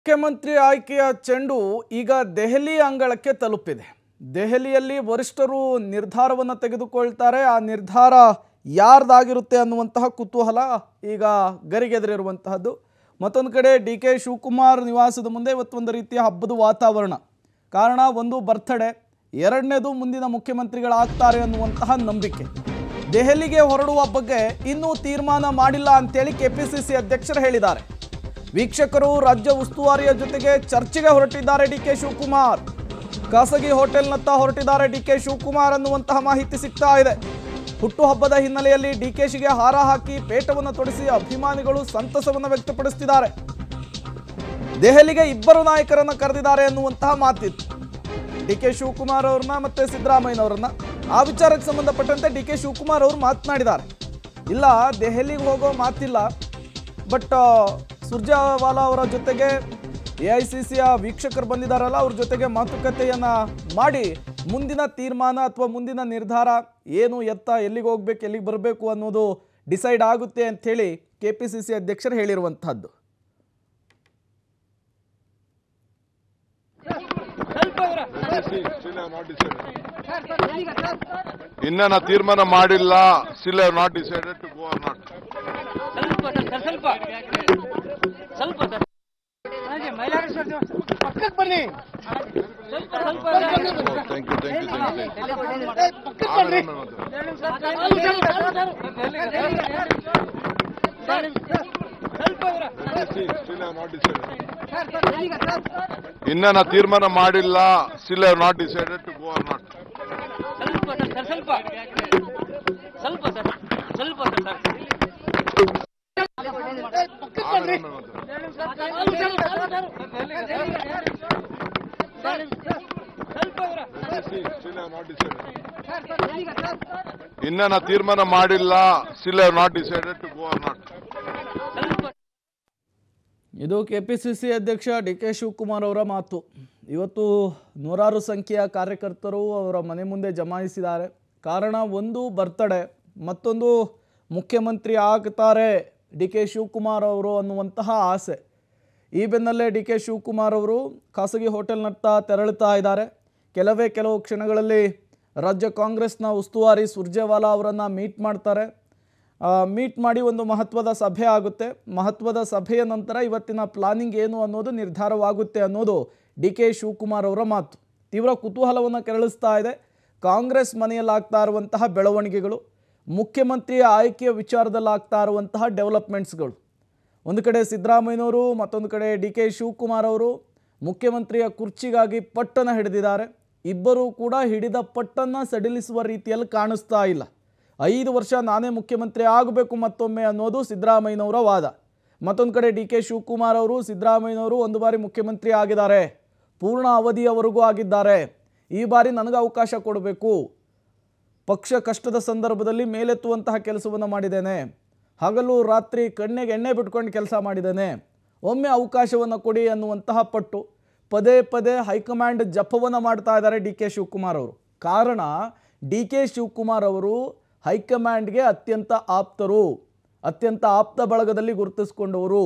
ಮುಖ್ಯಮಂತ್ರಿ ಆಯ್ಕೆಯ ಚೆಂಡು ಈಗ ದೆಹಲಿ ಅಂಗಳಕ್ಕೆ ತಲುಪಿದೆ ದೆಹಲಿಯಲ್ಲಿ ವರಿಷ್ಠರು ನಿರ್ಧಾರವನ್ನು ತೆಗೆದುಕೊಳ್ತಾರೆ ಆ ನಿರ್ಧಾರ ಯಾರ್ದಾಗಿರುತ್ತೆ ಅನ್ನುವಂತಹ ಕುತೂಹಲ ಈಗ ಗರಿಗೆದರಿರುವಂತಹದ್ದು ಮತ್ತೊಂದು ಕಡೆ ಡಿ ಕೆ ಶಿವಕುಮಾರ್ ನಿವಾಸದ ಮುಂದೆ ಇವತ್ತು ಒಂದು ರೀತಿಯ ಹಬ್ಬದ ವಾತಾವರಣ ಕಾರಣ ಒಂದು ಬರ್ತಡೇ ಎರಡನೇದು ಮುಂದಿನ ಮುಖ್ಯಮಂತ್ರಿಗಳಾಗ್ತಾರೆ ಅನ್ನುವಂತಹ ನಂಬಿಕೆ ದೆಹಲಿಗೆ ಹೊರಡುವ ಬಗ್ಗೆ ಇನ್ನೂ ತೀರ್ಮಾನ ಮಾಡಿಲ್ಲ ಅಂತೇಳಿ ಕೆಪಿಸಿಸಿ ಅಧ್ಯಕ್ಷರು ಹೇಳಿದ್ದಾರೆ ವೀಕ್ಷಕರು ರಾಜ್ಯ ಉಸ್ತುವಾರಿಯ ಜೊತೆಗೆ ಚರ್ಚೆಗೆ ಹೊರಟಿದ್ದಾರೆ ಡಿ ಕೆ ಶಿವಕುಮಾರ್ ಖಾಸಗಿ ಹೋಟೆಲ್ನತ್ತ ಹೊರಟಿದ್ದಾರೆ ಡಿ ಕೆ ಶಿವಕುಮಾರ್ ಅನ್ನುವಂತಹ ಮಾಹಿತಿ ಸಿಗ್ತಾ ಇದೆ ಹುಟ್ಟುಹಬ್ಬದ ಹಿನ್ನೆಲೆಯಲ್ಲಿ ಡಿ ಕೆ ಶಿಗೆ ಹಾರ ಹಾಕಿ ಪೇಟವನ್ನು ತೊಡಿಸಿ ಅಭಿಮಾನಿಗಳು ಸಂತಸವನ್ನು ವ್ಯಕ್ತಪಡಿಸುತ್ತಿದ್ದಾರೆ ದೆಹಲಿಗೆ ಇಬ್ಬರು ನಾಯಕರನ್ನ ಕರೆದಿದ್ದಾರೆ ಅನ್ನುವಂತಹ ಮಾತಿತ್ತು ಡಿ ಕೆ ಶಿವಕುಮಾರ್ ಅವ್ರನ್ನ ಮತ್ತೆ ಸಿದ್ದರಾಮಯ್ಯನವರನ್ನ ಆ ವಿಚಾರಕ್ಕೆ ಸಂಬಂಧಪಟ್ಟಂತೆ ಡಿ ಕೆ ಶಿವಕುಮಾರ್ ಅವರು ಮಾತನಾಡಿದ್ದಾರೆ ಇಲ್ಲ ದೆಹಲಿಗೆ ಹೋಗೋ ಮಾತಿಲ್ಲ ಬಟ್ ಸುರ್ಜಾವಾಲಾ ಅವರ ಜೊತೆಗೆ ಎ ಐ ಸಿ ಸಿಯ ವೀಕ್ಷಕರು ಬಂದಿದ್ದಾರಲ್ಲ ಅವ್ರ ಜೊತೆಗೆ ಮಾತುಕತೆಯನ್ನ ಮಾಡಿ ಮುಂದಿನ ತೀರ್ಮಾನ ಅಥವಾ ಮುಂದಿನ ನಿರ್ಧಾರ ಏನು ಎತ್ತ ಎಲ್ಲಿಗೆ ಹೋಗ್ಬೇಕು ಎಲ್ಲಿಗೆ ಬರಬೇಕು ಅನ್ನೋದು ಡಿಸೈಡ್ ಆಗುತ್ತೆ ಅಂಥೇಳಿ ಕೆ ಪಿ ಸಿ ಸಿ ಅಧ್ಯಕ್ಷರು ಹೇಳಿರುವಂತಹದ್ದು ಇನ್ನ ನಾ ತೀರ್ಮಾನ ಮಾಡಿಲ್ಲ still have not decided to go or not ಸ್ವಲ್ಪ ಸರ್ ಸ್ವಲ್ಪ ಸ್ವಲ್ಪ ಸರ್ ಹಾಗೆ ಮೈಲಾರ ಸರ್ ಪಕ್ಕಕ್ಕೆ ಬನ್ನಿ ಸ್ವಲ್ಪ ಸ್ವಲ್ಪ thank you thank you thank you ಪಕ್ಕಕ್ಕೆ ಬನ್ನಿ ಸ್ವಲ್ಪ ಸ್ಟಿಲ್ ಹ್ಯಾವ್ ನಾಟ್ ಡಿಸೈಡೆಡ್ ಇನ್ನ ನಾ ತೀರ್ಮಾನ ಮಾಡಿಲ್ಲ still have not decided to go or not ಸ್ವಲ್ಪ ಸರ್ ಸ್ವಲ್ಪ ಸ್ವಲ್ಪ ಸರ್ ಸ್ವಲ್ಪ ಸರ್ ಪಕ್ಕಕ್ಕೆ ಬನ್ನಿ ಸ್ವಲ್ಪ ಸ್ಟಿಲ್ ಹ್ಯಾವ್ ನಾಟ್ ಡಿಸೈಡೆಡ್ ಇನ್ನ ನಾ ತೀರ್ಮಾನ ಮಾಡಿಲ್ಲ still have not decided to go or not ಸ್ವಲ್ಪ ಇದು ಕೆ ಪಿ ಸಿ ಸಿ ಅಧ್ಯಕ್ಷ ಡಿ ಕೆ ಶಿವಕುಮಾರ್ ಅವರ ಮಾತು ಇವತ್ತು ನೂರಾರು ಸಂಖ್ಯೆಯ ಕಾರ್ಯಕರ್ತರು ಅವರ ಮನೆ ಮುಂದೆ ಜಮಾಯಿಸಿದ್ದಾರೆ ಕಾರಣ ಒಂದು ಬರ್ತಡೇ ಮತ್ತೊಂದು ಮುಖ್ಯಮಂತ್ರಿ ಆಗ್ತಾರೆ ಡಿ ಕೆ ಶಿವಕುಮಾರ್ ಅವರು ಅನ್ನುವಂತಹ ಆಸೆ ಈ ಬೆನ್ನಲ್ಲೇ ಡಿ ಕೆ ಶಿವಕುಮಾರ್ ಅವರು ಖಾಸಗಿ ಹೋಟೆಲ್ನತ್ತ ತೆರಳುತ್ತಾ ಇದ್ದಾರೆ ಕೆಲವೇ ಕೆಲವು ಕ್ಷಣಗಳಲ್ಲಿ ರಾಜ್ಯ ಕಾಂಗ್ರೆಸ್ನ ಉಸ್ತುವಾರಿ ಸುರ್ಜೇವಾಲಾ ಅವರನ್ನು ಮೀಟ್ ಮಾಡ್ತಾರೆ ಮೀಟ್ ಮಾಡಿ ಒಂದು ಮಹತ್ವದ ಸಭೆ ಆಗುತ್ತೆ ಮಹತ್ವದ ಸಭೆಯ ನಂತರ ಇವತ್ತಿನ ಪ್ಲಾನಿಂಗ್ ಏನು ಅನ್ನೋದು ನಿರ್ಧಾರವಾಗುತ್ತೆ ಅನ್ನೋದು ಡಿ ಕೆ ಶಿವಕುಮಾರ್ ಅವರ ಮಾತು ತೀವ್ರ ಕುತೂಹಲವನ್ನು ಕೆರಳಿಸ್ತಾ ಇದೆ ಕಾಂಗ್ರೆಸ್ ಮನೆಯಲ್ಲಾಗ್ತಾ ಇರುವಂತಹ ಬೆಳವಣಿಗೆಗಳು ಮುಖ್ಯಮಂತ್ರಿಯ ಆಯ್ಕೆಯ ವಿಚಾರದಲ್ಲಿ ಆಗ್ತಾ ಇರುವಂತಹ ಡೆವಲಪ್ಮೆಂಟ್ಸ್ಗಳು ಒಂದು ಕಡೆ ಸಿದ್ದರಾಮಯ್ಯನವರು ಮತ್ತೊಂದು ಕಡೆ ಡಿ ಕೆ ಶಿವಕುಮಾರ್ ಅವರು ಮುಖ್ಯಮಂತ್ರಿಯ ಕುರ್ಚಿಗಾಗಿ ಪಟ್ಟನ್ನು ಹಿಡಿದಿದ್ದಾರೆ ಇಬ್ಬರೂ ಕೂಡ ಹಿಡಿದ ಪಟ್ಟನ್ನು ಸಡಿಲಿಸುವ ರೀತಿಯಲ್ಲಿ ಕಾಣಿಸ್ತಾ ಇಲ್ಲ ಐದು ವರ್ಷ ನಾನೇ ಮುಖ್ಯಮಂತ್ರಿ ಆಗಬೇಕು ಮತ್ತೊಮ್ಮೆ ಅನ್ನೋದು ಸಿದ್ದರಾಮಯ್ಯನವರ ವಾದ ಮತ್ತೊಂದು ಕಡೆ ಡಿ ಕೆ ಶಿವಕುಮಾರ್ ಅವರು ಸಿದ್ದರಾಮಯ್ಯನವರು ಒಂದು ಬಾರಿ ಮುಖ್ಯಮಂತ್ರಿ ಆಗಿದ್ದಾರೆ ಪೂರ್ಣ ಅವಧಿಯವರೆಗೂ ಆಗಿದ್ದಾರೆ ಈ ಬಾರಿ ನನಗೆ ಅವಕಾಶ ಕೊಡಬೇಕು ಪಕ್ಷ ಕಷ್ಟದ ಸಂದರ್ಭದಲ್ಲಿ ಮೇಲೆತ್ತುವಂತಹ ಕೆಲಸವನ್ನು ಮಾಡಿದ್ದೇನೆ ಹಗಲು ರಾತ್ರಿ ಕಣ್ಣಿಗೆ ಎಣ್ಣೆ ಬಿಟ್ಕೊಂಡು ಕೆಲಸ ಮಾಡಿದ್ದೇನೆ ಒಮ್ಮೆ ಅವಕಾಶವನ್ನು ಕೊಡಿ ಅನ್ನುವಂತಹ ಪಟ್ಟು ಪದೇ ಪದೇ ಹೈಕಮಾಂಡ್ ಜಪವನ್ನು ಮಾಡ್ತಾ ಇದ್ದಾರೆ ಡಿ ಕೆ ಶಿವಕುಮಾರ್ ಅವರು ಕಾರಣ ಡಿ ಕೆ ಶಿವಕುಮಾರ್ ಅವರು ಹೈಕಮಾಂಡ್ಗೆ ಅತ್ಯಂತ ಆಪ್ತರು ಅತ್ಯಂತ ಆಪ್ತ ಬಳಗದಲ್ಲಿ ಗುರುತಿಸ್ಕೊಂಡವರು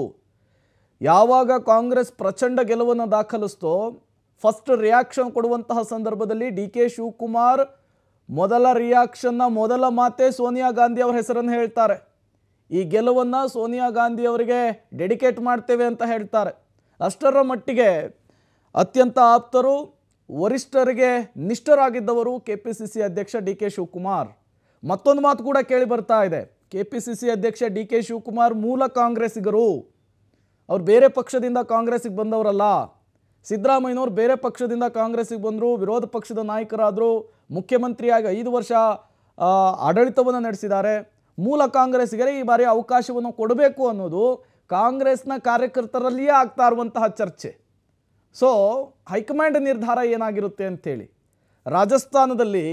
ಯಾವಾಗ ಕಾಂಗ್ರೆಸ್ ಪ್ರಚಂಡ ಗೆಲುವನ್ನು ದಾಖಲಿಸ್ತೋ ಫಸ್ಟ್ ರಿಯಾಕ್ಷನ್ ಕೊಡುವಂತಹ ಸಂದರ್ಭದಲ್ಲಿ ಡಿ ಕೆ ಶಿವಕುಮಾರ್ ಮೊದಲ ರಿಯಾಕ್ಷನ್ನ ಮೊದಲ ಮಾತೇ ಸೋನಿಯಾ ಗಾಂಧಿ ಅವರ ಹೆಸರನ್ನು ಹೇಳ್ತಾರೆ ಈ ಗೆಲುವನ್ನು ಸೋನಿಯಾ ಗಾಂಧಿ ಅವರಿಗೆ ಡೆಡಿಕೇಟ್ ಮಾಡ್ತೇವೆ ಅಂತ ಹೇಳ್ತಾರೆ ಅಷ್ಟರ ಮಟ್ಟಿಗೆ ಅತ್ಯಂತ ಆಪ್ತರು ವರಿಷ್ಠರಿಗೆ ನಿಷ್ಠರಾಗಿದ್ದವರು ಕೆ ಪಿ ಸಿ ಸಿ ಅಧ್ಯಕ್ಷ ಡಿ ಕೆ ಶಿವಕುಮಾರ್ ಮತ್ತೊಂದು ಮಾತು ಕೂಡ ಕೇಳಿ ಬರ್ತಾ ಇದೆ ಕೆ ಪಿ ಸಿ ಸಿ ಅಧ್ಯಕ್ಷ ಡಿ ಕೆ ಶಿವಕುಮಾರ್ ಮೂಲ ಕಾಂಗ್ರೆಸ್ಸಿಗರು ಅವ್ರು ಬೇರೆ ಪಕ್ಷದಿಂದ ಕಾಂಗ್ರೆಸ್ಸಿಗೆ ಬಂದವರಲ್ಲ ಸಿದ್ದರಾಮಯ್ಯನವ್ರು ಬೇರೆ ಪಕ್ಷದಿಂದ ಕಾಂಗ್ರೆಸ್ಸಿಗೆ ಬಂದರು ವಿರೋಧ ಪಕ್ಷದ ನಾಯಕರಾದರು ಮುಖ್ಯಮಂತ್ರಿಯಾಗಿ ಐದು ವರ್ಷ ಆ, ಆಡಳಿತವನ್ನು ನಡೆಸಿದ್ದಾರೆ ಮೂಲ ಕಾಂಗ್ರೆಸ್ಸಿಗರೇ ಈ ಬಾರಿ ಅವಕಾಶವನ್ನು ಕೊಡಬೇಕು ಅನ್ನೋದು ಕಾಂಗ್ರೆಸ್ನ ಕಾರ್ಯಕರ್ತರಲ್ಲಿಯೇ ಆಗ್ತಾ ಇರುವಂತಹ ಚರ್ಚೆ ಸೊ ಹೈಕಮಾಂಡ್ ನಿರ್ಧಾರ ಏನಾಗಿರುತ್ತೆ ಅಂಥೇಳಿ ರಾಜಸ್ಥಾನದಲ್ಲಿ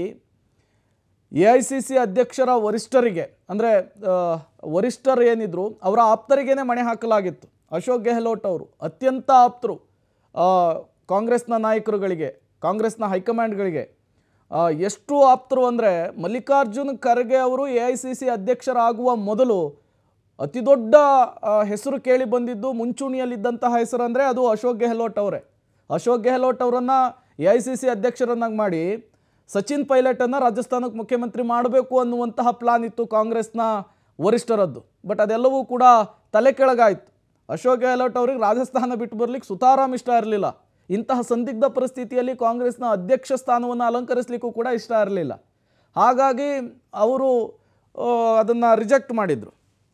ಎ ಐ ಸಿ ಸಿ ಅಧ್ಯಕ್ಷರ ವರಿಷ್ಠರಿಗೆ ಅಂದರೆ ವರಿಷ್ಠರು ಏನಿದ್ರು ಅವರ ಆಪ್ತರಿಗೇನೆ ಮಣೆ ಹಾಕಲಾಗಿತ್ತು ಅಶೋಕ್ ಗೆಹ್ಲೋಟ್ ಅವರು ಅತ್ಯಂತ ಆಪ್ತರು ಆ, ಕಾಂಗ್ರೆಸ್ನ ನಾಯಕರುಗಳಿಗೆ ಕಾಂಗ್ರೆಸ್ನ ಹೈಕಮಾಂಡ್ಗಳಿಗೆ ಆ, ಎಷ್ಟು ಆಪ್ತರು ಅಂದರೆ ಮಲ್ಲಿಕಾರ್ಜುನ್ ಖರ್ಗೆ ಅವರು ಎ ಐ ಸಿ ಸಿ ಅಧ್ಯಕ್ಷರಾಗುವ ಮೊದಲು ಅತಿ ದೊಡ್ಡ ಆ, ಹೆಸರು ಕೇಳಿ ಬಂದಿದ್ದು ಮುಂಚೂಣಿಯಲ್ಲಿದ್ದಂತಹ ಹೆಸರು ಅಂದರೆ ಅದು ಅಶೋಕ್ ಗೆಹ್ಲೋಟ್ ಅವರೇ ಅಶೋಕ್ ಗೆಹ್ಲೋಟ್ ಅವರನ್ನು ಎ ಐ ಸಿ ಸಿ ಅಧ್ಯಕ್ಷರನ್ನಾಗಿ ಮಾಡಿ ಸಚಿನ್ ಪೈಲಟನ್ನು ರಾಜಸ್ಥಾನಕ್ಕೆ ಮುಖ್ಯಮಂತ್ರಿ ಮಾಡಬೇಕು ಅನ್ನುವಂತಹ ಪ್ಲಾನ್ ಇತ್ತು ಕಾಂಗ್ರೆಸ್ನ ವರಿಷ್ಠರದ್ದು ಬಟ್ ಅದೆಲ್ಲವೂ ಕೂಡ ತಲೆ ಕೆಳಗಾಯಿತು ಅಶೋಕ್ ಗೆಹ್ಲೋಟ್ ಅವ್ರಿಗೆ ರಾಜಸ್ಥಾನ ಬಿಟ್ಟು ಬರಲಿಕ್ಕೆ ಸುತಾರಾಮ್ ಇಷ್ಟ ಇರಲಿಲ್ಲ ಇಂತಹ ಸಂದಿಗ್ಧ ಪರಿಸ್ಥಿತಿಯಲ್ಲಿ ಕಾಂಗ್ರೆಸ್ನ ಅಧ್ಯಕ್ಷ ಸ್ಥಾನವನ್ನು ಅಲಂಕರಿಸಲಿಕ್ಕೂ ಕೂಡ ಇಷ್ಟ ಇರಲಿಲ್ಲ ಹಾಗಾಗಿ ಅವರು ಅದನ್ನು ರಿಜೆಕ್ಟ್ ಮಾಡಿದರು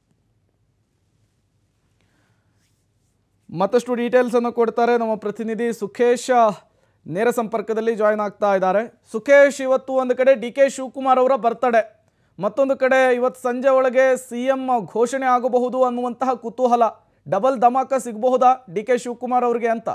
ಮತ್ತಷ್ಟು ಡೀಟೇಲ್ಸನ್ನು ಕೊಡ್ತಾರೆ ನಮ್ಮ ಪ್ರತಿನಿಧಿ ಸುಖೇಶ್ ನೇರ ಸಂಪರ್ಕದಲ್ಲಿ ಜಾಯ್ನ್ ಆಗ್ತಾ ಇದ್ದಾರೆ ಸುಖೇಶ್ ಇವತ್ತು ಒಂದು ಕಡೆ ಡಿ ಕೆ ಶಿವಕುಮಾರ್ ಅವರ ಬರ್ತಡೆ ಮತ್ತೊಂದು ಕಡೆ ಇವತ್ತು ಸಂಜೆ ಒಳಗೆ ಸಿ ಎಂ ಘೋಷಣೆ ಆಗಬಹುದು ಅನ್ನುವಂತಹ ಕುತೂಹಲ ಡಬಲ್ ಧಮಾಕ ಸಿಗಬಹುದಾ ಡಿ ಕೆ ಶಿವಕುಮಾರ್ ಅವರಿಗೆ ಅಂತ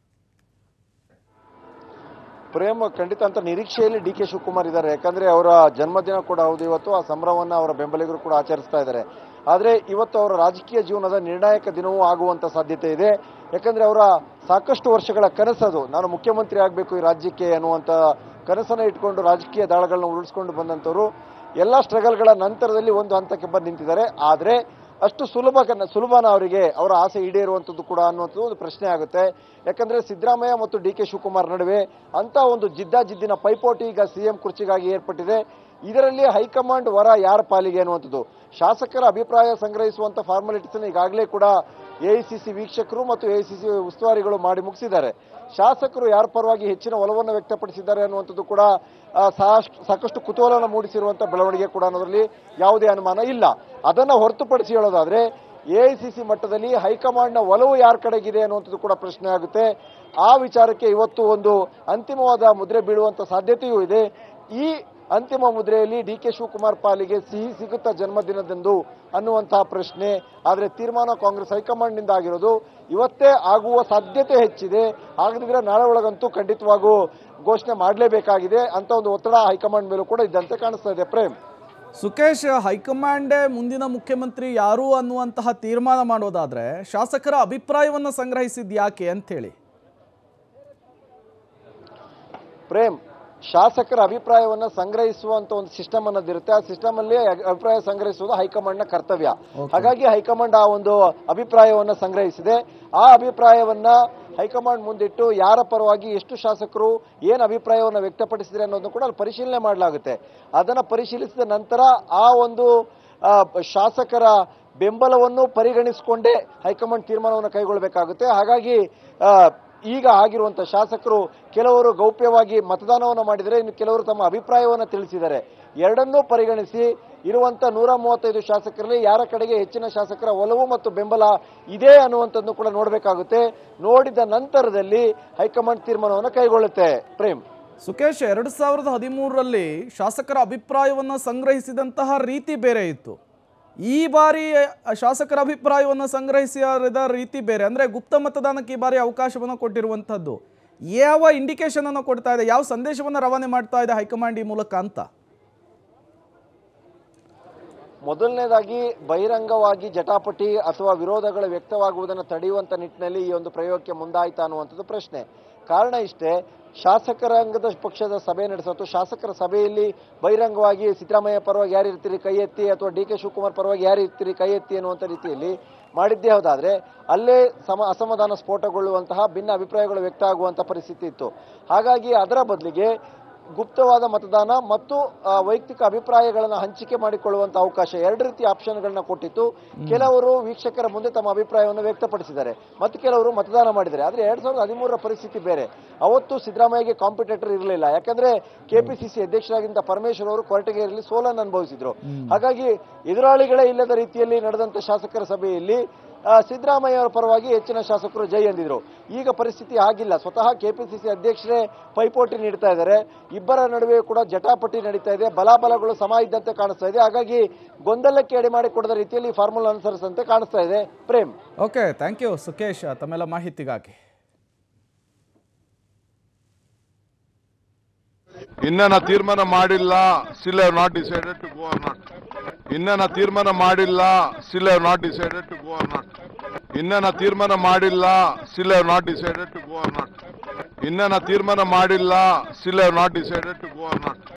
ಪ್ರೇಮ್ ಖಂಡಿತ ಅಂತ ನಿರೀಕ್ಷೆಯಲ್ಲಿ ಡಿ ಕೆ ಶಿವಕುಮಾರ್ ಇದ್ದಾರೆ ಯಾಕಂದ್ರೆ ಅವರ ಜನ್ಮದಿನ ಕೂಡ ಹೌದು ಇವತ್ತು ಆ ಸಂಭ್ರಮವನ್ನ ಅವರ ಬೆಂಬಲಿಗರು ಕೂಡ ಆಚರಿಸ್ತಾ ಇದ್ದಾರೆ ಆದ್ರೆ ಇವತ್ತು ಅವರ ರಾಜಕೀಯ ಜೀವನದ ನಿರ್ಣಾಯಕ ದಿನವೂ ಆಗುವಂತ ಸಾಧ್ಯತೆ ಇದೆ ಯಾಕಂದ್ರೆ ಅವರ ಸಾಕಷ್ಟು ವರ್ಷಗಳ ಕನಸದು ನಾನು ಮುಖ್ಯಮಂತ್ರಿ ಆಗಬೇಕು ಈ ರಾಜ್ಯಕ್ಕೆ ಅನ್ನುವಂತ ಕನಸನ್ನ ಇಟ್ಕೊಂಡು ರಾಜಕೀಯ ದಾಳಗಳನ್ನ ಉರುಳಿಸ್ಕೊಂಡು ಬಂದಂತವರು ಎಲ್ಲ ಸ್ಟ್ರಗಲ್ಗಳ ನಂತರದಲ್ಲಿ ಒಂದು ಹಂತಕ್ಕೆ ಬಂದು ನಿಂತಿದ್ದಾರೆ ಆದ್ರೆ ಅಷ್ಟು ಸುಲಭ ಕನ್ನ- ಸುಲಭನ ಅವರಿಗೆ ಅವರ ಆಸೆ ಈಡೇರುವಂಥದ್ದು ಕೂಡ ಅನ್ನುವಂಥದ್ದು ಒಂದು ಪ್ರಶ್ನೆ ಆಗುತ್ತೆ ಯಾಕಂದ್ರೆ ಸಿದ್ದರಾಮಯ್ಯ ಮತ್ತು ಡಿ ಕೆ ಶಿವಕುಮಾರ್ ನಡುವೆ ಅಂತ ಒಂದು ಜಿದ್ದಾಜಿದ್ದಿನ ಪೈಪೋಟಿ ಈಗ ಸಿಎಂ ಕುರ್ಚಿಗಾಗಿ ಏರ್ಪಟ್ಟಿದೆ ಇದರಲ್ಲಿ ಹೈಕಮಾಂಡ್ ವರ ಯಾರ ಪಾಲಿಗೆ ಅನ್ನುವಂಥದ್ದು ಶಾಸಕರ ಅಭಿಪ್ರಾಯ ಸಂಗ್ರಹಿಸುವಂತ ಫಾರ್ಮಾಲಿಟೀಸ್ ಈಗಾಗಲೇ ಕೂಡ ಎಐಸಿಸಿ ವೀಕ್ಷಕರು ಮತ್ತು ಎಐಸಿಸಿ ಉಸ್ತುವಾರಿಗಳು ಮಾಡಿ ಮುಗಿಸಿದ್ದಾರೆ ಶಾಸಕರು ಯಾರ ಪರವಾಗಿ ಹೆಚ್ಚಿನ ಒಲವನ್ನು ವ್ಯಕ್ತಪಡಿಸಿದ್ದಾರೆ ಅನ್ನುವಂಥದ್ದು ಕೂಡ ಆ, ಸಾಷ್ಟು ಸಾಕಷ್ಟು ಕುತೂಹಲನ ಮೂಡಿಸಿರುವಂತ ಬೆಳವಣಿಗೆ ಕೂಡ ಅನ್ನೋದ್ರಲ್ಲಿ ಯಾವುದೇ ಅನುಮಾನ ಇಲ್ಲ ಅದನ್ನ ಹೊರತುಪಡಿಸಿ ಹೇಳೋದಾದ್ರೆ ಎಐಸಿಸಿ ಮಟ್ಟದಲ್ಲಿ ಹೈಕಮಾಂಡ್ನ ಒಲವು ಯಾರ ಕಡೆಗಿದೆ ಅನ್ನುವಂಥದ್ದು ಕೂಡ ಪ್ರಶ್ನೆ ಆಗುತ್ತೆ ಆ ವಿಚಾರಕ್ಕೆ ಇವತ್ತು ಒಂದು ಅಂತಿಮವಾದ ಮುದ್ರೆ ಬೀಳುವಂತ ಸಾಧ್ಯತೆಯೂ ಇದೆ ಈ ಅಂತಿಮ ಮುದ್ರೆಯಲ್ಲಿ ಡಿ ಕೆ ಶಿವಕುಮಾರ್ ಪಾಲಿಗೆ ಸಿಹಿ ಸಿಗುತ್ತಾ ಜನ್ಮದಿನದಂದು ಅನ್ನುವಂತಹ ಪ್ರಶ್ನೆ ಆದರೆ ತೀರ್ಮಾನ ಕಾಂಗ್ರೆಸ್ ಹೈಕಮಾಂಡ್ನಿಂದ ಆಗಿರೋದು ಇವತ್ತೇ ಆಗುವ ಸಾಧ್ಯತೆ ಹೆಚ್ಚಿದೆ ಹಾಗದಿದ್ರೆ ನಾಳೆ ಒಳಗಂತೂ ಖಂಡಿತವಾಗೂ ಘೋಷಣೆ ಮಾಡಲೇಬೇಕಾಗಿದೆ ಅಂತ ಒಂದು ಒತ್ತಡ ಹೈಕಮಾಂಡ್ ಮೇಲೂ ಕೂಡ ಇದ್ದಂತೆ ಕಾಣಿಸ್ತಾ ಇದೆ ಪ್ರೇಮ್ ಸುಖೇಶ್ ಹೈಕಮಾಂಡೇ ಮುಂದಿನ ಮುಖ್ಯಮಂತ್ರಿ ಯಾರು ಅನ್ನುವಂತಹ ತೀರ್ಮಾನ ಮಾಡೋದಾದ್ರೆ ಶಾಸಕರ ಅಭಿಪ್ರಾಯವನ್ನು ಸಂಗ್ರಹಿಸಿದ್ ಯಾಕೆ ಅಂತೇಳಿ ಪ್ರೇಮ್ ಶಾಸಕರ ಅಭಿಪ್ರಾಯವನ್ನ ಸಂಗ್ರಹಿಸುವಂತ ಒಂದು ಸಿಸ್ಟಮ್ ಅನ್ನೋದಿರುತ್ತೆ ಆ ಸಿಸ್ಟಮ್ ಅಲ್ಲಿ ಅಭಿಪ್ರಾಯ ಸಂಗ್ರಹಿಸುವುದು ಹೈಕಮಾಂಡ್ ನ ಕರ್ತವ್ಯ ಹಾಗಾಗಿ ಹೈಕಮಾಂಡ್ ಆ ಒಂದು ಅಭಿಪ್ರಾಯವನ್ನ ಸಂಗ್ರಹಿಸಿದೆ ಆ ಅಭಿಪ್ರಾಯವನ್ನ ಹೈಕಮಾಂಡ್ ಮುಂದಿಟ್ಟು ಯಾರ ಪರವಾಗಿ ಎಷ್ಟು ಶಾಸಕರು ಏನು ಅಭಿಪ್ರಾಯವನ್ನು ವ್ಯಕ್ತಪಡಿಸಿದ್ರೆ ಅನ್ನೋದನ್ನು ಕೂಡ ಅಲ್ಲಿ ಪರಿಶೀಲನೆ ಮಾಡಲಾಗುತ್ತೆ ಅದನ್ನ ಪರಿಶೀಲಿಸಿದ ನಂತರ ಆ ಒಂದು ಆ, ಶಾಸಕರ ಬೆಂಬಲವನ್ನು ಪರಿಗಣಿಸಿಕೊಂಡೇ ಹೈಕಮಾಂಡ್ ತೀರ್ಮಾನವನ್ನು ಕೈಗೊಳ್ಳಬೇಕಾಗುತ್ತೆ ಹಾಗಾಗಿ ಆ, ಈಗ ಆಗಿರುವಂತ ಶಾಸಕರು ಕೆಲವರು ಗೌಪ್ಯವಾಗಿ ಮತದಾನವನ್ನು ಮಾಡಿದರೆ ಇನ್ನು ಕೆಲವರು ತಮ್ಮ ಅಭಿಪ್ರಾಯವನ್ನು ತಿಳಿಸಿದ್ದಾರೆ ಎರಡನ್ನೂ ಪರಿಗಣಿಸಿ ಇರುವಂತ ನೂರ ಮೂವತ್ತೈದು ಶಾಸಕರಲ್ಲಿ ಯಾರ ಕಡೆಗೆ ಹೆಚ್ಚಿನ ಶಾಸಕರ ಒಲವು ಮತ್ತು ಬೆಂಬಲ ಇದೆ ಅನ್ನುವಂಥದ್ದು ಕೂಡ ನೋಡಬೇಕಾಗುತ್ತೆ ನೋಡಿದ ನಂತರದಲ್ಲಿ ಹೈಕಮಾಂಡ್ ತೀರ್ಮಾನವನ್ನು ಕೈಗೊಳ್ಳುತ್ತೆ ಪ್ರೇಮ್ ಸುಖೇಶ್ ಎರಡು ಸಾವಿರದ ಹದಿಮೂರರಲ್ಲಿ ಶಾಸಕರ ಅಭಿಪ್ರಾಯವನ್ನು ಸಂಗ್ರಹಿಸಿದಂತಹ ರೀತಿ ಬೇರೆ ಇತ್ತು ಈ ಬಾರಿ ಶಾಸಕರ ಅಭಿಪ್ರಾಯವನ್ನು ಸಂಗ್ರಹಿಸಿದ ರೀತಿ ಬೇರೆ ಅಂದರೆ ಗುಪ್ತ ಮತದಾನಕ್ಕೆ ಈ ಬಾರಿ ಅವಕಾಶವನ್ನು ಕೊಟ್ಟಿರುವಂಥದ್ದು ಯಾವ ಇಂಡಿಕೇಶನ್ ಅನ್ನು ಕೊಡ್ತಾ ಇದೆ ಯಾವ ಸಂದೇಶವನ್ನು ರವಾನೆ ಮಾಡ್ತಾ ಇದೆ ಹೈಕಮಾಂಡ್ ಈ ಮೂಲಕ ಅಂತ ಮೊದಲನೇದಾಗಿ ಬಹಿರಂಗವಾಗಿ ಜಟಾಪಟಿ ಅಥವಾ ವಿರೋಧಗಳು ವ್ಯಕ್ತವಾಗುವುದನ್ನು ತಡೆಯುವಂತ ನಿಟ್ಟಿನಲ್ಲಿ ಈ ಒಂದು ಪ್ರಯೋಗಕ್ಕೆ ಮುಂದಾಯ್ತಾ ಅನ್ನುವಂಥದ್ದು ಪ್ರಶ್ನೆ ಕಾರಣ ಇಷ್ಟೇ ಶಾಸಕರಾಂಗದ ಪಕ್ಷದ ಸಭೆ ನಡೆಸತ್ತು ಶಾಸಕರ ಸಭೆಯಲ್ಲಿ ಬಹಿರಂಗವಾಗಿ ಸಿದ್ದರಾಮಯ್ಯ ಪರವಾಗಿ ಯಾರು ಇರ್ತೀರಿ ಕೈ ಎತ್ತಿ ಅಥವಾ ಡಿ ಕೆ ಶಿವಕುಮಾರ್ ಪರವಾಗಿ ಯಾರು ಇರ್ತೀರಿ ಕೈ ಎತ್ತಿ ಅನ್ನುವಂಥ ರೀತಿಯಲ್ಲಿ ಮಾಡಿದ್ದೇ ಹೌದಾದ್ರೆ ಅಲ್ಲೇ ಸಮ ಅಸಮಾಧಾನ ಸ್ಫೋಟಗೊಳ್ಳುವಂತಹ ಭಿನ್ನ ಅಭಿಪ್ರಾಯಗಳು ವ್ಯಕ್ತ ಆಗುವಂಥ ಪರಿಸ್ಥಿತಿ ಇತ್ತು ಹಾಗಾಗಿ ಅದರ ಬದಲಿಗೆ ಗುಪ್ತವಾದ ಮತದಾನ ಮತ್ತು ಆ, ವೈಯಕ್ತಿಕ ಅಭಿಪ್ರಾಯಗಳನ್ನು ಹಂಚಿಕೆ ಮಾಡಿಕೊಳ್ಳುವಂತ ಅವಕಾಶ ಎರಡು ರೀತಿಯ ಆಪ್ಷನ್ಗಳನ್ನ ಕೊಟ್ಟಿತ್ತು ಕೆಲವರು ವೀಕ್ಷಕರ ಮುಂದೆ ತಮ್ಮ ಅಭಿಪ್ರಾಯವನ್ನು ವ್ಯಕ್ತಪಡಿಸಿದ್ದಾರೆ ಮತ್ತು ಕೆಲವರು ಮತದಾನ ಮಾಡಿದ್ದಾರೆ ಆದ್ರೆ ಎರಡ್ ಸಾವಿರದ ಹದಿಮೂರರ ಪರಿಸ್ಥಿತಿ ಬೇರೆ ಅವತ್ತು ಸಿದ್ದರಾಮಯ್ಯಗೆ ಕಾಂಪಿಟೇಟರ್ ಇರಲಿಲ್ಲ ಯಾಕಂದ್ರೆ ಕೆಪಿಸಿಸಿ ಅಧ್ಯಕ್ಷರಾಗಿದ್ದ ಪರಮೇಶ್ವರ್ ಅವರು ಕೊರಟಗೆರೆಯಲ್ಲಿ ಸೋಲನ್ನು ಅನುಭವಿಸಿದ್ರು ಹಾಗಾಗಿ ಎದುರಾಳಿಗಳೇ ಇಲ್ಲದ ರೀತಿಯಲ್ಲಿ ನಡೆದಂತ ಶಾಸಕರ ಸಭೆಯಲ್ಲಿ ಆ, ಸಿದ್ದರಾಮಯ್ಯ ಅವರ ಪರವಾಗಿ ಹೆಚ್ಚಿನ ಶಾಸಕರು ಜೈ ಎಂದಿದ್ರು ಈಗ ಪರಿಸ್ಥಿತಿ ಆಗಿಲ್ಲ ಸ್ವತಃ ಕೆಪಿಸಿಸಿ ಅಧ್ಯಕ್ಷರೇ ಪೈಪೋಟಿ ನೀಡ್ತಾ ಇದ್ದಾರೆ ಇಬ್ಬರ ನಡುವೆ ಕೂಡ ಜಟಾಪಟಿ ನಡೀತಾ ಇದೆ ಬಲಾಬಲಗಳು ಸಮ ಇದ್ದಂತೆ ಕಾಣಿಸ್ತಾ ಇದೆ ಹಾಗಾಗಿ ಗೊಂದಲಕ್ಕೆ ಎಡೆ ಮಾಡಿಕೊಡದ ರೀತಿಯಲ್ಲಿ ಫಾರ್ಮುಲಾ ಅನುಸರಿಸಂತೆ ಕಾಣಿಸ್ತಾ ಇದೆ Prem okay thank you Sukhesh ತಮ್ಮೆಲ್ಲ ಮಾಹಿತಿಗಾಗಿ ಇನ್ನ ನಾ ತೀರ್ಮಾನ ಮಾಡಿಲ್ಲ still have not decided to go or not ಇನ್ನ ನಾ ತೀರ್ಮಾನ ಮಾಡಿಲ್ಲ still have not decided to go or not ಇನ್ನ ನಾ ತೀರ್ಮಾನ ಮಾಡಿಲ್ಲ still have not decided to go or not ಇನ್ನ ನಾ ತೀರ್ಮಾನ ಮಾಡಿಲ್ಲ still have not decided to go or not